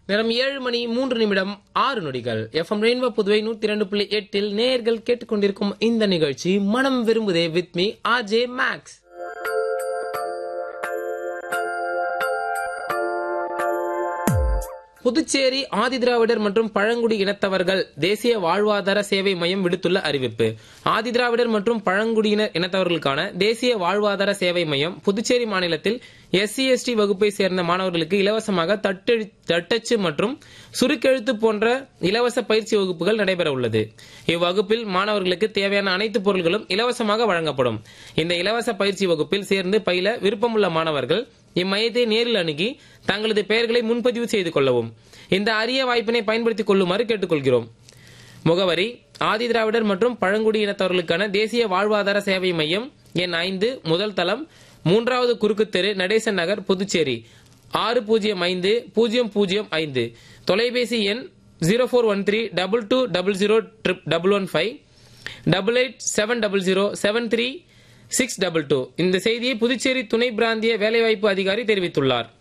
நேரம் ஏழு மணி மூன்று நிமிடம் ஆறு நொடிகள் எஃப்எம் ரெயின்போ புதுவை நூத்தி இரண்டு புள்ளி எட்டில் நேர்கள் கேட்டுக்கொண்டிருக்கும் இந்த நிகழ்ச்சி மனம் விரும்புதே with me RJ Max Puducherry ஆதிதிராவிடர் மற்றும் பழங்குடி இனத்தவர்கள் தேசிய வாழ்வாதார சேவை மையம் விடுத்துள்ள அறிவிப்பு ஆதிதிராவிடர் மற்றும் பழங்குடியினர் இனத்தவர்களுக்கான தேசிய வாழ்வாதார சேவை மையம் புதுச்சேரி மாநிலத்தில் எஸ்சி எஸ்டி வகுப்பை சேர்ந்த மாணவர்களுக்கு இலவசமாக தட்டெழு தட்டச்சு மற்றும் சுருக்கெழுத்து போன்ற இலவச பயிற்சி வகுப்புகள் நடைபெற உள்ளது இவ்வகுப்பில் மாணவர்களுக்கு தேவையான அனைத்து பொருட்களும் இலவசமாக வழங்கப்படும் இந்த இலவச பயிற்சி வகுப்பில் சேர்ந்து பயில விருப்பமுள்ள மாணவர்கள் இம்மையத்தை நேரில் அணுகி தங்களது பெயர்களை முன்பதிவு செய்து கொள்ளவும் இந்த அரிய வாய்ப்பினை பயன்படுத்திக் கொள்ளுமாறு கேட்டுக்கொள்கிறோம் முகவரி ஆதிதிராவிடர் மற்றும் பழங்குடி இனத்தவர்களுக்கான தேசிய வாழ்வாதார சேவை மையம் எண் ஐந்து முதல் தளம் மூன்றாவது குறுக்கு தெரு நடேசன் நகர் புதுச்சேரி ஆறு பூஜ்ஜியம் ஐந்து பூஜ்ஜியம் பூஜ்ஜியம் ஐந்து தொலைபேசி எண் zero four one three double two double zero triple double one five double eight seven double zero seven three six double two இந்த செய்தியை புதுச்சேரி துணை பிராந்திய வேலைவாய்ப்பு அதிகாரி தெரிவித்துள்ளார்